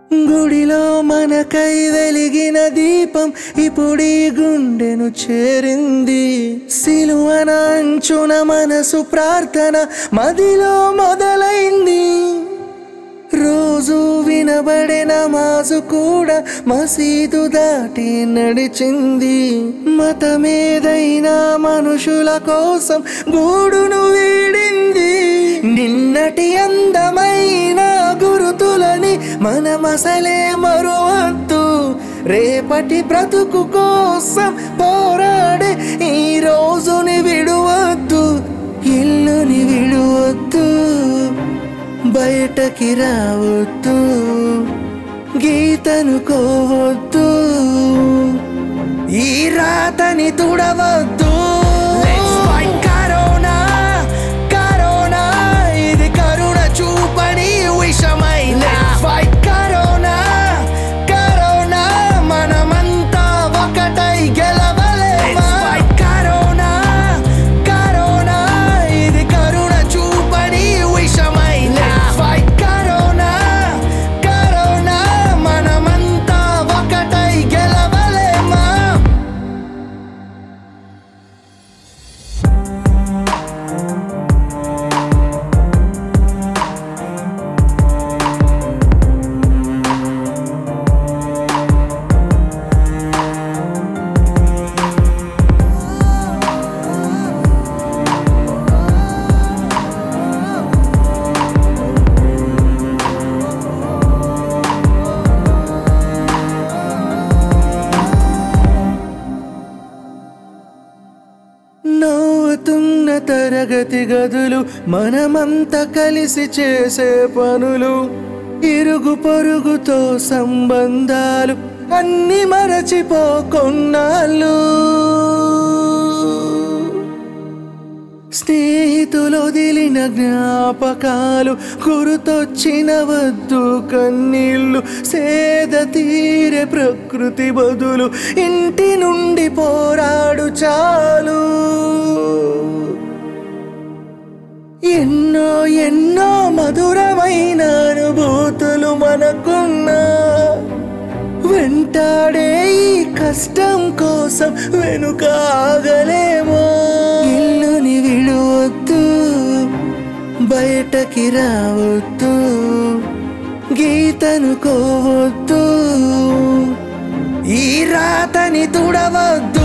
గుడిలో మనకై వెలిగిన దీపం ఇప్పుడీ గుండెను చేరింది సిలువన అంచున మనసు ప్రార్థన మదిలో మొదలైంది రోజు వినబడే నమాజు కూడా మసీదు దాటి నడిచింది మతమేదైనా మనుషుల కోసం గూడును వీడింది నిన్నటి అందమైన గురుతులని మనమసలే మరువద్దు రేపటి బ్రతుకు కోసం పోరాడే ఈ రోజుని విడువద్దు ఇల్లుని విడువద్దు బయటకి రావద్దు గీతను కోవద్దు ఈ రాతని తుడవద్దు Let's fight కరోనా కరోనా ఇది కరుణ చూపని విషమైన Let's fight కరోనా కరోనా మనమంతా ఒకటై గెలవలేమా Let's fight కరోనా కరోనా ఇది కరుణ చూపని విషమైన Let's fight కరోనా కరోనా మనమంతా ఒకటై గెలవలేమా నవ్వుతున్న తరగతి గదులు మనమంతా కలిసి చేసే పనులు ఇరుగు పొరుగుతో సంబంధాలు అన్ని మరచిపోకొన్నాళ్ళు స్నేహితులు వదిలిన జ్ఞాపకాలు గురుతొచ్చిన వద్దు కన్నీళ్ళు సేద తీరే ప్రకృతి బదులు ఇంటి నుండి పోరాడు చాలు ఎన్నో ఎన్నో మధురమైన అనుభూతులు మనకున్నా వెంటాడే ఈ కష్టం కోసం వెనుక ఆగలేమో ఇల్లుని విడవద్దు బయటకి రావద్దు గీతను కోవద్దు ఈ రాతని తుడవద్దు